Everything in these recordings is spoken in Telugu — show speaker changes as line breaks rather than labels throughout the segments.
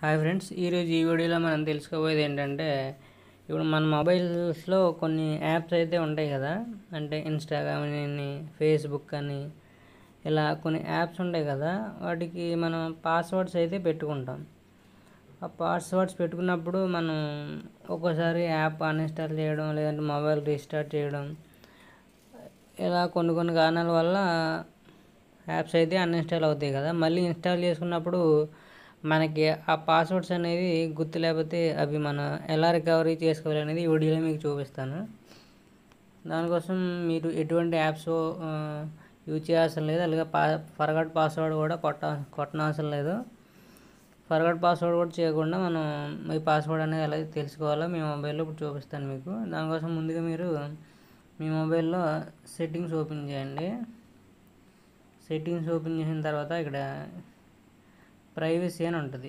హాయ్ ఫ్రెండ్స్ ఈరోజు ఈ వీడియోలో మనం తెలుసుకోబోయేది ఏంటంటే ఇప్పుడు మన మొబైల్స్లో కొన్ని యాప్స్ అయితే ఉంటాయి కదా అంటే ఇన్స్టాగ్రామ్ అని ఫేస్బుక్ అని ఇలా కొన్ని యాప్స్ ఉంటాయి కదా వాటికి మనం పాస్వర్డ్స్ అయితే పెట్టుకుంటాం ఆ పాస్వర్డ్స్ పెట్టుకున్నప్పుడు మనం ఒక్కోసారి యాప్ అన్ఇన్స్టాల్ చేయడం లేదంటే మొబైల్ రీస్టార్ట్ చేయడం ఇలా కొన్ని కొన్ని కారణాల వల్ల యాప్స్ అయితే అన్ఇన్స్టాల్ అవుతాయి కదా మళ్ళీ ఇన్స్టాల్ చేసుకున్నప్పుడు మనకి ఆ పాస్వర్డ్స్ అనేవి గుర్తు లేకపోతే అవి మనం ఎలా రికవరీ చేసుకోవాలనేది ఈ వీడియోలో మీకు చూపిస్తాను దానికోసం మీరు ఎటువంటి యాప్స్ యూజ్ చేయాల్సిన లేదు అలాగే పా ఫర్గట్ పాస్వర్డ్ కూడా కొట్ట కొట్టనవసరం లేదు ఫర్గట్ పాస్వర్డ్ కూడా చేయకుండా మనం మీ పాస్వర్డ్ అనేది ఎలా తెలుసుకోవాలో మీ మొబైల్లో ఇప్పుడు చూపిస్తాను మీకు దానికోసం ముందుగా మీరు మీ మొబైల్లో సెట్టింగ్స్ ఓపెన్ చేయండి సెట్టింగ్స్ ఓపెన్ చేసిన తర్వాత ఇక్కడ ప్రైవసీ అని ఉంటుంది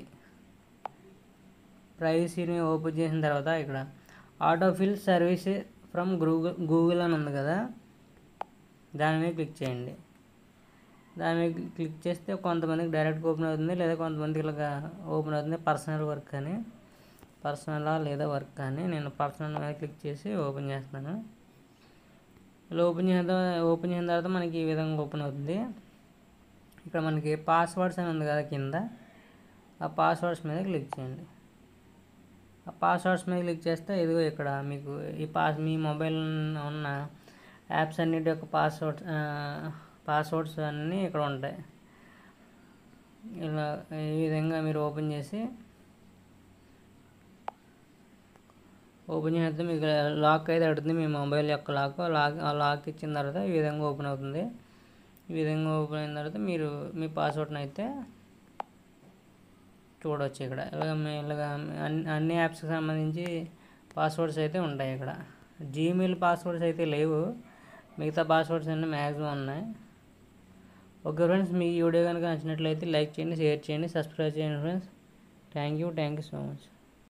ప్రైవసీని ఓపెన్ చేసిన తర్వాత ఇక్కడ autofill service from Google Google అని ఉంది కదా దాని మీద క్లిక్ చేయండి దాని మీద క్లిక్ చేస్తే కొంతమందికి డైరెక్ట్ ఓపెన్ అవుతుంది లేదా కొంతమందికి ఇలాగా ఓపెన్ అవుతుంది పర్సనల్ వర్క్ అని పర్సనలా లేదా వర్క్ అని నేను పర్సనల్ మీద క్లిక్ చేసి ఓపెన్ చేస్తున్నాను ఇలా ఓపెన్ చేసిన ఓపెన్ చేసిన తర్వాత మనకి ఈ విధంగా ఓపెన్ అవుతుంది ఇక్కడ మనకి పాస్వర్డ్స్ అని ఉంది కదా కింద ఆ పాస్వర్డ్స్ మీద క్లిక్ చేయండి ఆ పాస్వర్డ్స్ మీద క్లిక్ చేస్తే ఇదిగో ఇక్కడ మీకు ఈ పాస్ మీ మొబైల్ ఉన్న యాప్స్ అన్నిటి యొక్క పాస్వర్డ్స్ పాస్వర్డ్స్ అన్నీ ఇక్కడ ఉంటాయి ఇలా ఈ విధంగా మీరు ఓపెన్ చేసి ఓపెన్ చేస్తే మీకు లాక్ అయితే అడుగుతుంది మీ మొబైల్ యొక్క లాక్ లాక్ ఆ లాక్ ఇచ్చిన తర్వాత ఈ విధంగా ఓపెన్ అవుతుంది ఈ విధంగా ఓపెన్ అయిన తర్వాత మీరు మీ పాస్వర్డ్ని అయితే చూడవచ్చు ఇక్కడ ఇలాగ మీ ఇలాగ అన్ని అన్ని యాప్స్కి సంబంధించి పాస్వర్డ్స్ అయితే ఉంటాయి ఇక్కడ జీమెయిల్ పాస్వర్డ్స్ అయితే లేవు మిగతా పాస్వర్డ్స్ అన్నీ మ్యాక్సిమం ఉన్నాయి ఓకే ఫ్రెండ్స్ మీ ఈ వీడియో కనుక నచ్చినట్లయితే లైక్ చేయండి షేర్ చేయండి సబ్స్క్రైబ్ చేయండి friends thank you thank you so much